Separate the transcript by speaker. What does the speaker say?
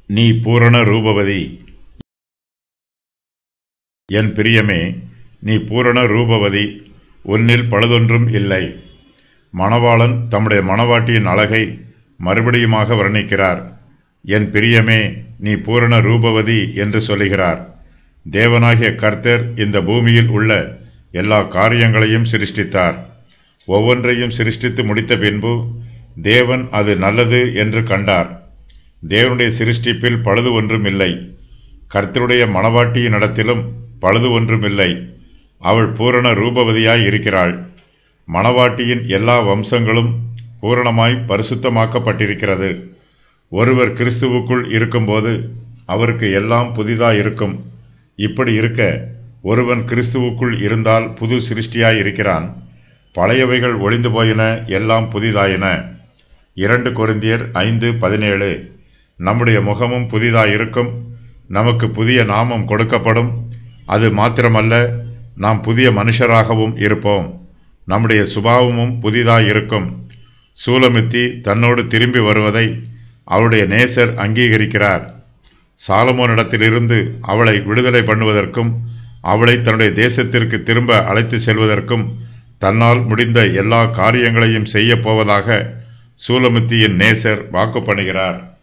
Speaker 1: நீ பூரண ரூபவதி என் பிரியமே நீ பூரண ரூபவதி உன்னில் பழுதொன்றும் இல்லை மணவாளன் தம்முடைய மணவாட்டியின் அழகை மறுபடியுமாக வர்ணிக்கிறார் என் பிரியமே நீ பூரண ரூபவதி என்று சொல்லுகிறார் தேவனாகிய கர்த்தர் இந்த பூமியில் உள்ள எல்லா காரியங்களையும் சிருஷ்டித்தார் ஒவ்வொன்றையும் சிருஷ்டித்து முடித்த பின்பு தேவன் அது நல்லது என்று கண்டார் தேவனுடைய சிருஷ்டிப்பில் பழுது ஒன்றும் இல்லை கர்த்தருடைய மணவாட்டியின் இடத்திலும் பழுது ஒன்றும் இல்லை அவள் பூரண ரூபவதியாய் இருக்கிறாள் மணவாட்டியின் எல்லா வம்சங்களும் பூரணமாய் பரிசுத்தமாக்கப்பட்டிருக்கிறது ஒருவர் கிறிஸ்துவுக்குள் இருக்கும்போது அவருக்கு எல்லாம் புதிதாய் இருக்கும் இப்படி இருக்க ஒருவன் கிறிஸ்துவுக்குள் இருந்தால் புது சிருஷ்டியாய் இருக்கிறான் பழையவைகள் ஒளிந்து போயின எல்லாம் புதிதாயின இரண்டு கொரிந்தியர் ஐந்து பதினேழு நம்முடைய முகமும் புதிதாயிருக்கும் நமக்கு புதிய நாமம் கொடுக்கப்படும் அது மாத்திரமல்ல நாம் புதிய மனுஷராகவும் இருப்போம் நம்முடைய சுபாவமும் புதிதாயிருக்கும் சூலமித்தி தன்னோடு திரும்பி வருவதை அவளுடைய நேசர் அங்கீகரிக்கிறார் சாலமோனிடத்திலிருந்து அவளை விடுதலை பண்ணுவதற்கும் அவளை தன்னுடைய தேசத்திற்கு திரும்ப அழைத்து செல்வதற்கும் தன்னால் முடிந்த எல்லா காரியங்களையும் செய்யப் போவதாக சூலமித்தியின் நேசர் வாக்கு பண்ணுகிறார்